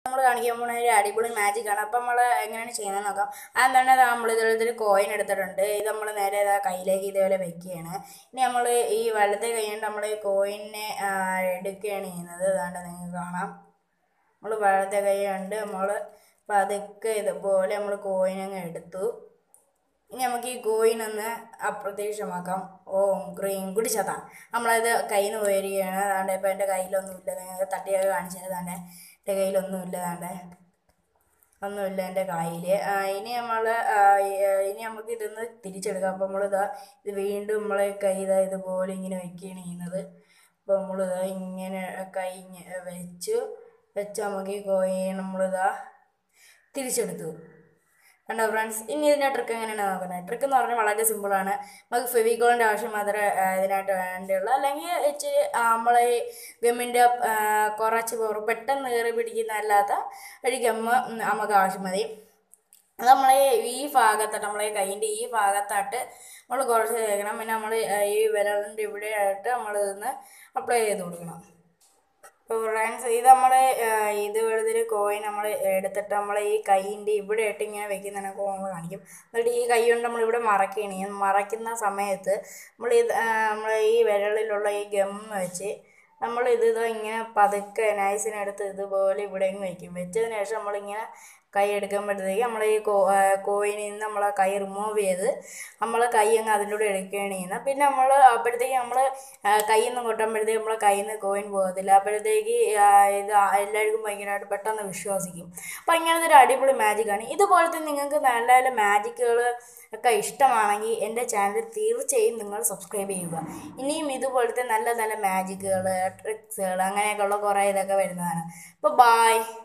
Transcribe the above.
നമ്മൾ കാണിക്കാൻ പോകുന്ന ഒരു അടിപൊളി മാജിക് ആണ് അപ്പം നമ്മൾ എങ്ങനെയാണ് ചെയ്യുന്നത് നോക്കാം ആദ്യം തന്നെ നമ്മൾ ഇതൊരു കോയിൻ എടുത്തിട്ടുണ്ട് ഇത് നമ്മൾ നേരെ ഇതാ കയ്യിലേക്ക് ഇതേപോലെ വെക്കുകയാണ് ഇനി നമ്മൾ ഈ വലത്തെ കൈ കൊണ്ട് നമ്മൾ ഈ കോയിനെ എടുക്കുകയാണ് ചെയ്യുന്നത് അതാണ്ട് നിങ്ങൾക്ക് കാണാം നമ്മൾ വലത്തെ കൈ കൊണ്ട് നമ്മൾ പതുക്കെ ഇതുപോലെ നമ്മൾ കോയിൻ അങ്ങ് എടുത്തു ഇനി നമുക്ക് ഈ കോയിൻ ഒന്ന് അപ്രത്യക്ഷമാക്കാം ഓം ക്രീം കുടിച്ചതാ നമ്മളത് കയ്യിൽ നിന്ന് പോയിരിക്കുകയാണ് അതാണ്ട് ഇപ്പം എൻ്റെ കയ്യിലൊന്നുമില്ല നിങ്ങൾക്ക് തട്ടിയൊക്കെ കാണിച്ചത് താണ്ടെ എൻ്റെ കയ്യിലൊന്നുമില്ല താണ്ടെ ഒന്നുമില്ല എൻ്റെ കയ്യിൽ ഇനി നമ്മൾ ഇനി നമുക്ക് ഇതൊന്ന് തിരിച്ചെടുക്കാം അപ്പോൾ നമ്മളിതാ ഇത് വീണ്ടും നമ്മളെ കൈ ഇതാ ഇതുപോലെ ഇങ്ങനെ വെക്കുകയാണ് ചെയ്യുന്നത് അപ്പോൾ നമ്മളിതാ ഇങ്ങനെ കൈ ഇങ്ങ- വെച്ചു വെച്ച് നമുക്ക് ഈ കോയിൻ നമ്മളിതാ തിരിച്ചെടുത്തു കണ്ടോ ഫ്രണ്ട്സ് ഇനി ഇതിൻ്റെ ട്രിക്ക് എങ്ങനെയാണ് നോക്കുന്നത് ട്രിക്ക് എന്ന് പറഞ്ഞാൽ വളരെ സിമ്പിളാണ് നമുക്ക് ഫെവിക്കോളിൻ്റെ ആവശ്യം മാത്രമേ ആ, ഇതിനായിട്ട് വേണ്ടിയുള്ളൂ അല്ലെങ്കിൽ ഇച്ചിരി ആ, നമ്മളെ ഈ ഗമ്മിൻ്റെ കുറച്ച് പവർ പെട്ടെന്ന് കയറി പിടിക്കുന്ന അല്ലാത്ത ഒരു ഗമ്മ് നമുക്ക് ആവശ്യം മതി അത് നമ്മളെ ഈ ഭാഗത്തായിട്ട് നമ്മളെ കൈയിൻ്റെ ഈ ഭാഗത്തായിട്ട് നമ്മൾ കുറച്ച് തേക്കണം പിന്നെ നമ്മൾ ഈ വിരലിൻ്റെ ഇവിടെ ആയിട്ട് നമ്മൾ ഇതൊന്ന് അപ്ലൈ ചെയ്ത് കൊടുക്കണം അപ്പോൾ ഫ്രണ്ട്സ് ഇത് നമ്മൾ ഇത് വെറുതെ കോയിൻ നമ്മൾ എടുത്തിട്ട് നമ്മൾ ഈ കൈയിൻ്റെ ഇവിടെ ആയിട്ട് ഇങ്ങനെ വെക്കുന്നതിനെ നമ്മൾ കാണിക്കും എന്നിട്ട് ഈ കൈ കൊണ്ട് നമ്മൾ ഇവിടെ മറക്കുകയാണ് ചെയ്യുന്നത്. മറക്കുന്ന സമയത്ത് നമ്മൾ ഇത് നമ്മൾ ഈ വിരലിലുള്ള ഈ ഗം വെച്ച് നമ്മൾ ഇത് ഇതാ ഇങ്ങനെ പതുക്കെ നൈസിനെടുത്ത് ഇതുപോലെ ഇവിടെ ഇങ്ങ് വെക്കും വെച്ചതിന് ശേഷം നമ്മളിങ്ങനെ കൈ എടുക്കുമ്പോഴത്തേക്ക് നമ്മൾ ഈ കോ കോയിനിൽ നിന്ന് നമ്മൾ ആ കൈ റിമൂവ് ചെയ്ത് നമ്മൾ കൈ അങ്ങ് അതിലൂടെ എടുക്കുകയാണ് ചെയ്യുന്നത് പിന്നെ നമ്മൾ അപ്പോഴത്തേക്ക് നമ്മൾ കയ്യിൽ നിന്ന് കൊട്ടുമ്പോഴത്തേക്ക് നമ്മളെ കയ്യിൽ നിന്ന് കോയിൻ പോകത്തില്ല അപ്പോഴത്തേക്ക് ആ, ഇത് എല്ലാവർക്കും ഭയങ്കരമായിട്ട് പെട്ടെന്ന് വിശ്വസിക്കും അപ്പോൾ ഇങ്ങനത്തെ ഒരു അടിപൊളി മാജിക്കാണ് ഇതുപോലത്തെ നിങ്ങൾക്ക് നല്ല നല്ല മാജിക്കുകൾ ഒക്കെ ഇഷ്ടമാണെങ്കിൽ എൻ്റെ ചാനൽ തീർച്ചയായും നിങ്ങൾ സബ്സ്ക്രൈബ് ചെയ്യുക ഇനിയും ഇതുപോലത്തെ നല്ല നല്ല മാജിക്കുകൾ ട്രിക്സുകൾ അങ്ങനെയൊക്കെയുള്ള കുറേ ഇതൊക്കെ വരുന്നതാണ് അപ്പോൾ ബായ്